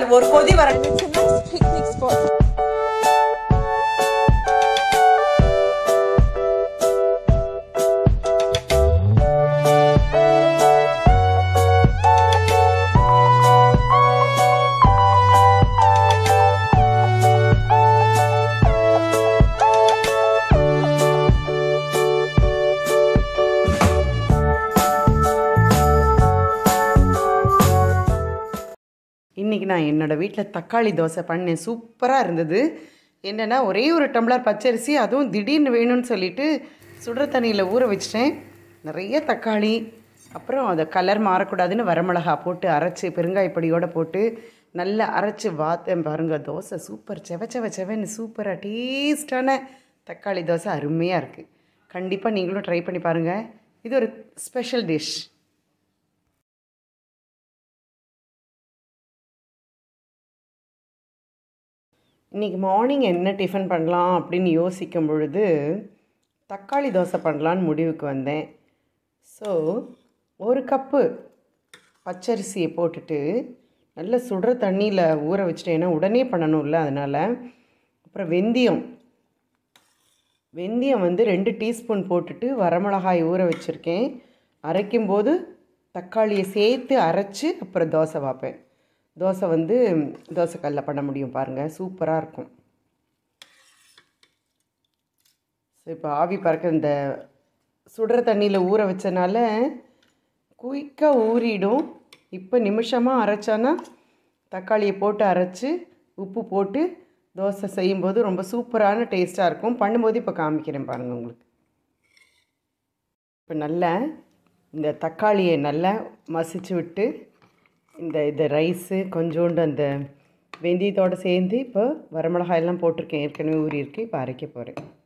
ஒரு கொதி வர It's a nice picnic spot. இன்றைக்கி நான் என்னோடய வீட்டில் தக்காளி தோசை பண்ணேன் சூப்பராக இருந்தது என்னென்னா ஒரே ஒரு டம்ளர் பச்சரிசி அதுவும் திடீர்னு வேணும்னு சொல்லிட்டு சுடுற தண்ணியில் ஊற வச்சிட்டேன் நிறைய தக்காளி அப்புறம் அதை கலர் மாறக்கூடாதுன்னு வரமிளகா போட்டு அரைச்சி பெருங்காயப்பொடியோடு போட்டு நல்லா அரைச்சி வாத்தேன் பாருங்க தோசை சூப்பர் செவ செவ செவன்னு சூப்பராக டேஸ்டான தக்காளி தோசை அருமையாக இருக்குது கண்டிப்பாக நீங்களும் ட்ரை பண்ணி பாருங்கள் இது ஒரு ஸ்பெஷல் டிஷ் இன்றைக்கி மார்னிங் என்ன டிஃபன் பண்ணலாம் அப்படின்னு யோசிக்கும் பொழுது தக்காளி தோசை பண்ணலான்னு முடிவுக்கு வந்தேன் ஸோ ஒரு கப்பு பச்சரிசியை போட்டுட்டு நல்ல சுடுற தண்ணியில் ஊற வச்சுட்டேன் ஏன்னா உடனே பண்ணணும்ல அதனால் அப்புறம் வெந்தயம் வெந்தயம் வந்து ரெண்டு டீஸ்பூன் போட்டுட்டு வரமிளகாய் ஊற வச்சுருக்கேன் அரைக்கும்போது தக்காளியை சேர்த்து அரைச்சி அப்புறம் தோசை வைப்பேன் தோசை வந்து தோசைக்கல்லில் பண்ண முடியும் பாருங்கள் சூப்பராக இருக்கும் ஸோ இப்போ ஆவி பறக்க இந்த சுடுற தண்ணியில் ஊற வச்சனால குயிக்காக ஊறிடும் இப்போ நிமிஷமாக அரைச்சானா தக்காளியை போட்டு அரைச்சி உப்பு போட்டு தோசை செய்யும்போது ரொம்ப சூப்பரான டேஸ்ட்டாக இருக்கும் பண்ணும்போது இப்போ காமிக்கிறேன் பாருங்கள் உங்களுக்கு இப்போ நல்லா இந்த தக்காளியை நல்லா மசிச்சு விட்டு இந்த இது ரைஸு கொஞ்சோண்டு அந்த வெந்தயத்தோடு சேர்ந்து இப்போ வரமிளகாயெல்லாம் போட்டிருக்கேன் ஏற்கனவே ஊறி இருக்கு இப்போ அரைக்க போகிறேன்